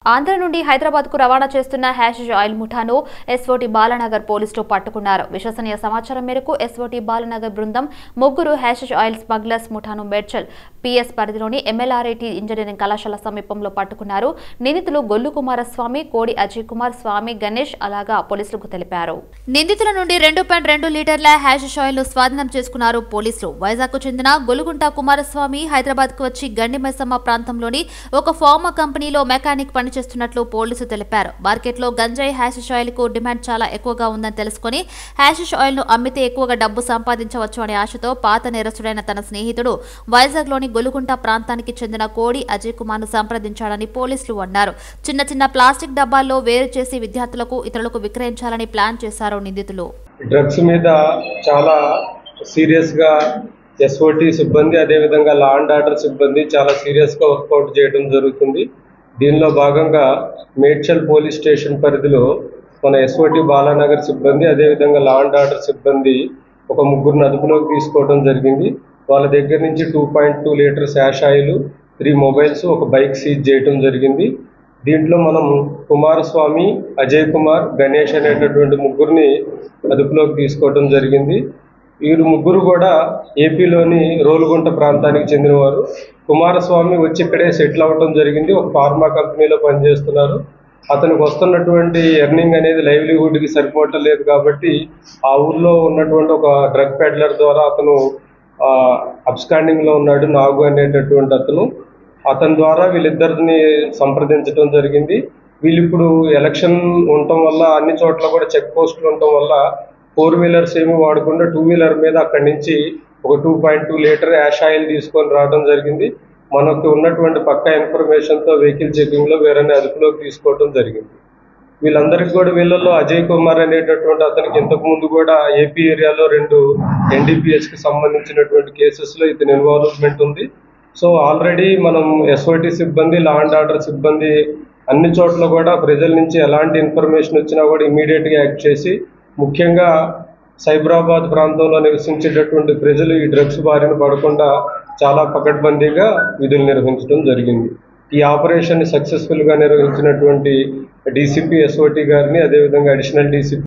ఆంధ్ర నుండి హైదరాబాద్ కు రవాణా చేస్తున్న హ్యాషిష్ ఆయిల్ ముఠాను ఎస్ఓటి బాలనగర్ పోలీసులు పట్టుకున్నారు విశ్వసనీయ సమాచారం మేరకు ఎస్ఓటి బాలనగర్ బృందం ముగ్గురు హ్యాషిష్ ఆయిల్ స్మగ్లర్స్ ముఠాను మేడ్చల్ పిఎస్ పరిధిలోని ఎంఎల్ఆర్ఐటి ఇంజనీరింగ్ కళాశాల సమీపంలో పట్టుకున్నారు నిందితులు గొల్లు కుమారస్వామి కోడి అజయ్ కుమార్ స్వామి గణేష్ అలాగా పోలీసులకు తెలిపారు నిందితుల నుండి రెండు పాయింట్ రెండు లీటర్ల హ్యాషిష్ ఆయిల్ ను స్వాధీనం చేసుకున్నారు పోలీసులు వైజాగ్ కు చెందిన గొలుగుంట కుమారస్వామి హైదరాబాద్ కు వచ్చి గండిమైసమ్మ ప్రాంతంలోని ఒక ఫార్మా కంపెనీలో మెకానిక్ పనిచేస్తున్నట్లు పోలీసులు తెలిపారు మార్కెట్లో గంజాయి హ్యాషిష్ ఆయిల్ కు డిమాండ్ చాలా ఎక్కువగా ఉందని తెలుసుకుని హ్యాషిష్ ఆయిల్ ను అమ్మితే ఎక్కువగా డబ్బు సంపాదించవచ్చు అనే ఆశతో పాత నేరస్తుడైన తన స్నేహితుడు వైజాగ్ లోని గొలుగుంట ప్రాంతానికి చెందిన కోడి అజయ్ కుమార్ ను సంప్రదించాడని పోలీసులు అన్నారు చిన్న చిన్న ప్లాస్టిక్ డబ్బాల్లో వేరు చేసి విద్యార్థులకు ఇతరులకు విక్రయించాలని ప్లాన్ చేశారు నిందితులు డ్రగ్స్ మీద చాలా సీరియస్గా ఎస్ఓటి సిబ్బంది అదేవిధంగా లా అండ్ ఆర్డర్ సిబ్బంది చాలా సీరియస్గా వర్కౌట్ చేయడం జరుగుతుంది దీనిలో భాగంగా మేడ్చల్ పోలీస్ స్టేషన్ పరిధిలో మన ఎస్ఓటి బాలానగర్ సిబ్బంది అదేవిధంగా లా అండ్ ఆర్డర్ సిబ్బంది ఒక ముగ్గురిని అదుపులోకి తీసుకోవడం జరిగింది వాళ్ళ దగ్గర నుంచి two point two litres ash oil three mobiles ఒక బైక్ సీజ్ చేయడం జరిగింది దీంట్లో మనం కుమారస్వామి అజయ్ కుమార్ గణేష్ అనేటటువంటి ముగ్గురిని అదుపులోకి తీసుకోవడం జరిగింది వీరు ముగ్గురు కూడా ఏపీలోని రోలుగుంట ప్రాంతానికి చెందినవారు కుమారస్వామి వచ్చి ఇక్కడే సెటిల్ అవ్వడం జరిగింది ఒక ఫార్మా కంపెనీలో పనిచేస్తున్నారు అతనికి వస్తున్నటువంటి ఎర్నింగ్ అనేది లైవ్లీహుడ్కి సరిపోవటం లేదు కాబట్టి ఆ ఊర్లో ఉన్నటువంటి ఒక డ్రగ్ పెడ్లర్ ద్వారా అతను అబ్స్కాండింగ్లో ఉన్నాడు నాగు అనేటటువంటి అతను అతని ద్వారా వీళ్ళిద్దరిని సంప్రదించడం జరిగింది వీళ్ళు ఇప్పుడు ఎలక్షన్ ఉండటం వల్ల అన్ని చోట్ల కూడా చెక్ పోస్టులు ఉండటం వల్ల ఫోర్ వీలర్స్ ఏమి వాడకుండా టూ వీలర్ మీద అక్కడి నుంచి ఒక two point two litre ash oil తీసుకొని రావడం జరిగింది మనకు ఉన్నటువంటి పక్కా ఇన్ఫర్మేషన్తో వెహికల్ చెకింగ్లో వేరే అదుపులోకి తీసుకోవడం జరిగింది వీళ్ళందరికీ కూడా వీళ్ళల్లో అజయ్ కుమార్ అనేటటువంటి అతనికి ఇంతకు ముందు కూడా ఏపీ ఏరియాలో రెండు ఎన్డీపీఎస్కి సంబంధించినటువంటి కేసెస్లో ఇతని ఇన్వాల్వ్మెంట్ ఉంది సో ఆల్రెడీ మనం ఎస్ఓటి సిబ్బంది లా అండ్ ఆర్డర్ సిబ్బంది అన్ని చోట్ల కూడా ప్రజల నుంచి ఎలాంటి ఇన్ఫర్మేషన్ వచ్చినా కూడా ఇమీడియట్గా యాక్ట్ చేసి ముఖ్యంగా సైబరాబాద్ ప్రాంతంలో నివసించేటటువంటి ప్రజలు ఈ డ్రగ్స్ బారిన పడకుండా చాలా పకడ్బందీగా విధులు నిర్వహించడం జరిగింది ఈ ఆపరేషన్ సక్సెస్ఫుల్గా నిర్వహించినటువంటి డీసీపీ ఎస్ఓటి గారిని అదేవిధంగా అడిషనల్ డీసీపీ